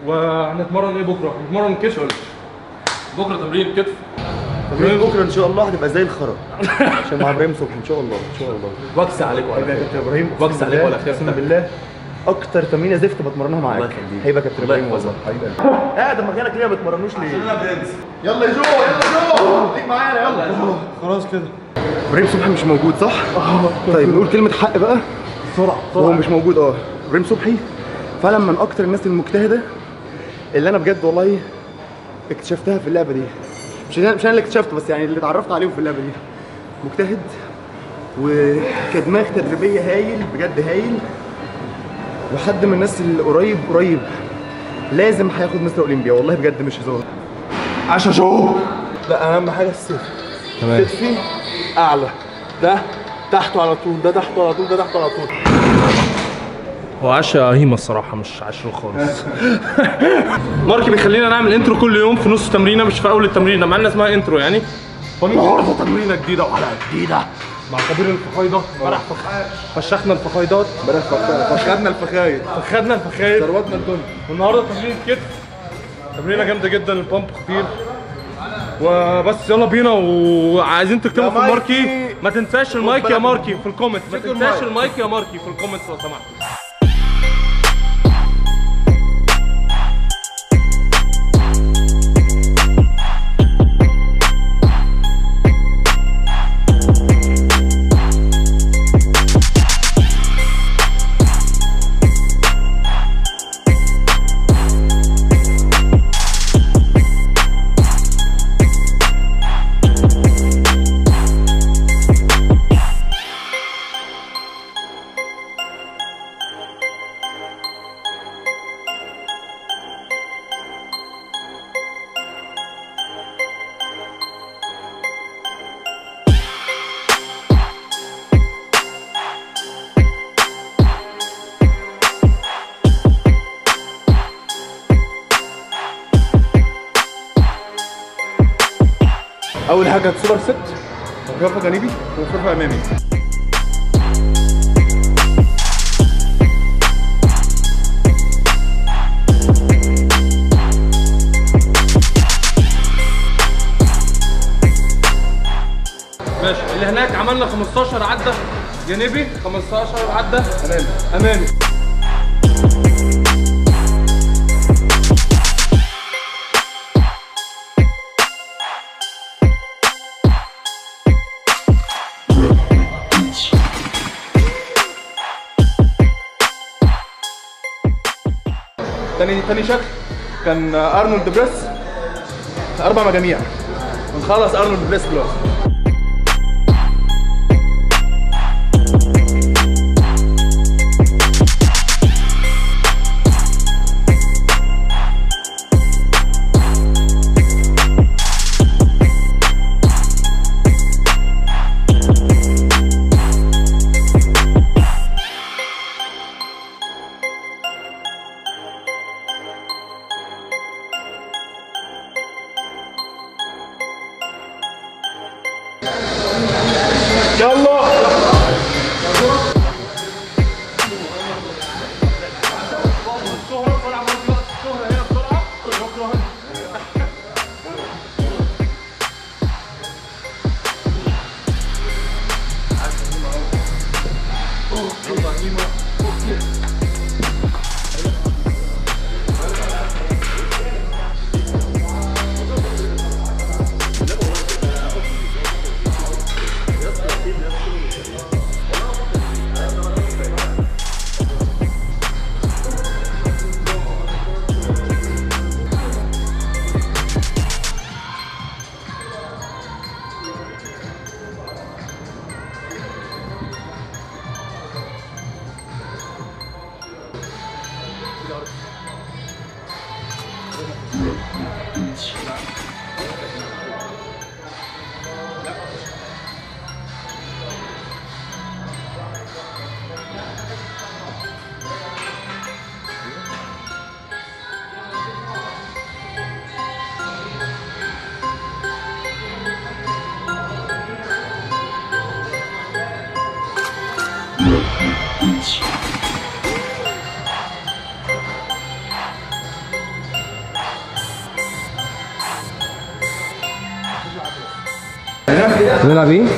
وهنتمرن ايه بكره؟ هنتمرن كتف بكره تمرين كتف تمرين بكره ان شاء الله هتبقى زي الخرا عشان مع ابراهيم صبحي ان شاء الله ان شاء الله بكس عليكم على هيبقى خير كابتن ابراهيم بكس أقسم عليك بالله- ولا خير اقسم بالله اكتر تمرينه زفت بتمرنها معاك الله يخليك. هيبقى كابتن الله ابراهيم والله يحفظك. حبيبي قاعد مكانك ليه ما بتمرنوش ليه؟ يلا يا جو يلا جو ليك معانا يلا خلاص كده ابراهيم صبحي مش موجود صح؟ طيب نقول كلمة حق بقى بسرعه هو مش موجود اه ابراهيم صبحي فعلا من اكتر الناس المجتهدة اللي انا بجد والله اكتشفتها في اللعبة دي مش انا مش انا اللي اكتشفته بس يعني اللي اتعرفت عليهم في اللعبة دي مجتهد وكدماغ تدريبية هايل بجد هايل وحد من الناس اللي قريب قريب لازم هياخد مستر اولمبيا والله بجد مش هزار عشا شو لا اهم حاجه السيف تمام كتفي اعلى ده تحته على طول ده تحته على طول ده تحته على طول هو عشا هيمه الصراحه مش عشرة خالص ماركي بيخلينا نعمل انترو كل يوم في نص تمرينه مش في اول التمرينه مع ان اسمها انترو يعني فالنهارده تمرينه جديده وحلقه جديده مع كبير الفخايده امبارح فخ- فشخنا الفخايدات فخدنا الفخاير فخدنا الفخايد ثروتنا الدنيا والنهارده تمرين كتف تمرينه جامده جدا البامب خطير وبس يلا بينا وعايزين تكتبوا يا في مايكي. ماركي ما تنساش المايك يا بالك. ماركي في الكومنت ما فكر تنساش المايك. المايك يا ماركي في الكومنت لو سمحت اول حاجه سوبر ست رفع جانبي ورفع امامي ماشي اللي هناك عملنا 15 عدة جانبي 15 عدة امامي امامي تاني تاني شكل كان ارنولد بريس اربع مجاميع ونخلص ارنولد بريس دلوقتي يلا بنلعب ايه؟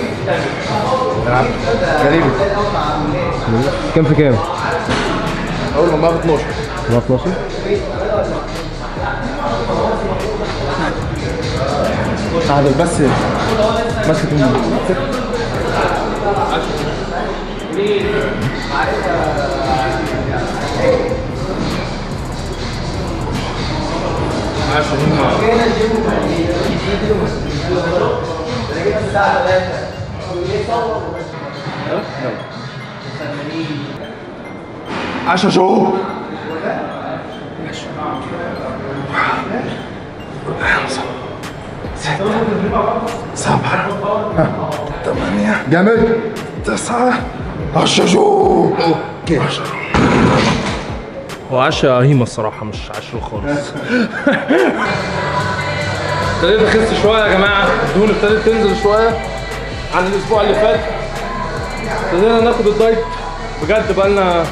غريبة كام في كام؟ اول ما بقى 12 هو 12 تعال بس ماسكة المسك عشان هما عشا شو سبعة ثمانية جامد تسعة عشا شو اوكي هو عشا هيما الصراحة مش عشرة خالص ابتديت اخس شوية يا جماعة الدهون ابتدت تنزل شوية عن الأسبوع اللي فات ابتدينا ناخد الدايت بجد بقالنا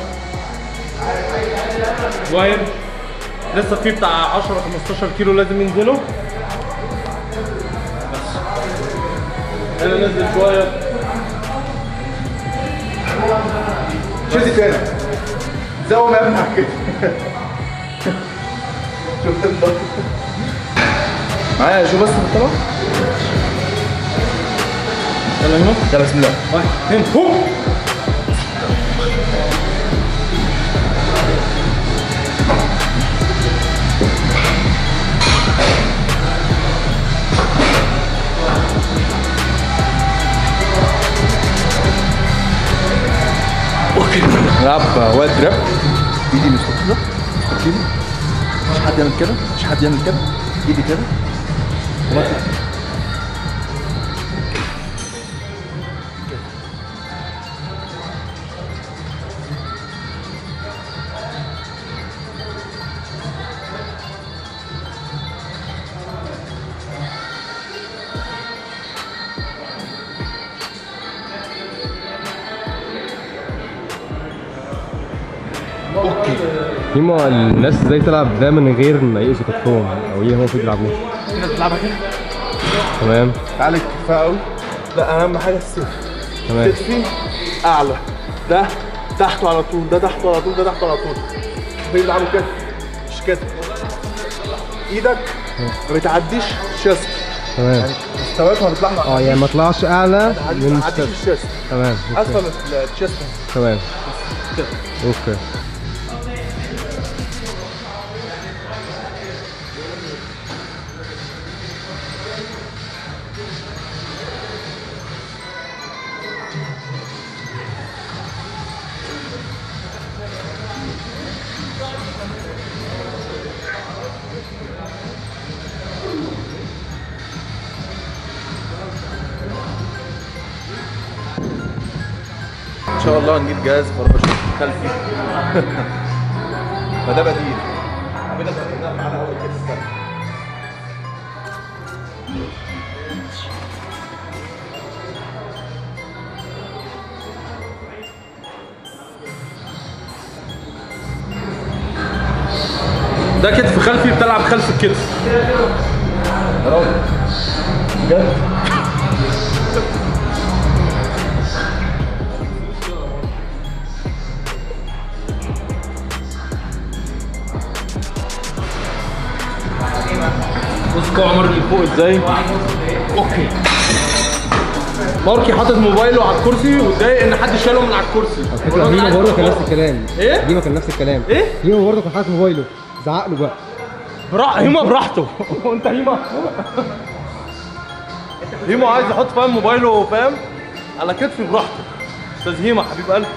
أسبوعين لسه في بتاع 10 15 كيلو لازم ينزلوا بس هنا نزل شوية شد تاني زوم يا ابني على كده شفت الضغط معايا شو بس في الطبق يلا هنا يلا بسم الله واحد اثنين هوب نلعب وايد جراب ايدي مستقيمة مستقيمة مش حد يعمل كده مش حد يعمل كده ايدي كده وبطلع هما الناس ازاي تلعب ده من غير ما يقسوا كتفهم او ايه هو المفروض يلعبوه في ناس بتلعبها كده تمام تعالى كفايه قوي لا اهم حاجه السيف تمام كتفي اعلى ده تحته على طول ده تحته على طول ده تحته على طول بيلعبوا كده مش كده ايدك ما بتعديش الشيست تمام مستوياتها بتطلع اه يعني ما طلعش اعلى ما من تعديش الشست. الشيست تمام أوكي. اسفل من الشيست تمام كده اوكي ان شاء الله هنجيب جهاز فراشة خلفي فده بديل عملنا تمرينات معانا اول كده السنه ده كتف خلفي بتلعب خلف الكتف يا راجل بجد بص كوع عمر اللي فوق ازاي اوكي ماركي حاطط موبايله على الكرسي واتضايق ان حد شاله من على الكرسي فكرة هيما برضه كان نفس الكلام إيه؟ هيما كان نفس الكلام إيه؟ هيما برضه كان حاطط موبايله زعق له بقى برا... هيما براحته وانت هيما هيما عايز يحط فاهم موبايله فاهم على كتفي براحته استاذ هيما حبيب قلبي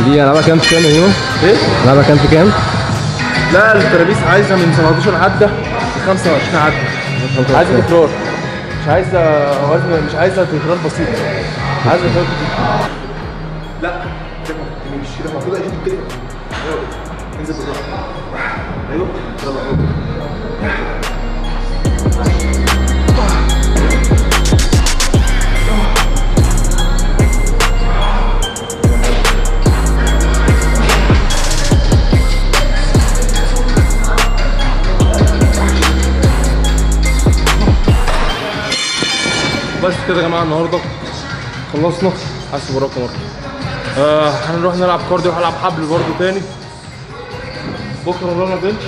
دي العبها كام في كام يا هيما؟ ايه؟ العبها كام في كام؟ لا الترابيس عايزه من 17 عده ل 25 عده عايزه تكرار مش عايزه وزن مش عايزه تكرار بسيط عايزه تكرار كتير لا كده ما تمشيش كده المفروض اجيب كده ايوه كده. انزل بالراحه ايوه يلا بس كده يا جماعه النهارده خلصنا حاسب وراكم مرة آه هنروح نلعب كارديو هلعب حبل برضه تاني بكره ورانا بنش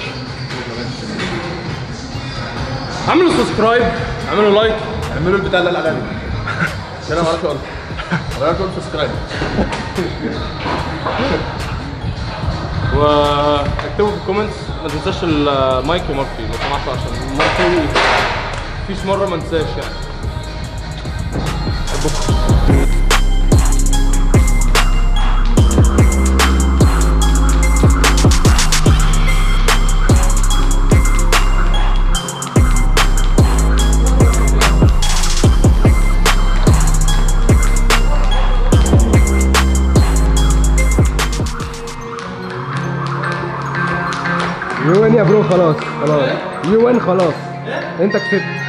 اعملوا سبسكرايب اعملوا لايك اعملوا البتاع اللي قال عليه عشان انا ما اعرفش اقول ولا تقول سبسكرايب واكتبوا في الكومنتس ما تنساش المايك وماركي لو سمحتوا عشان ماركي مفيش مره ما انساش يعني بحبكم يو ان يا برو خلاص خلاص يو ان خلاص انت كسبت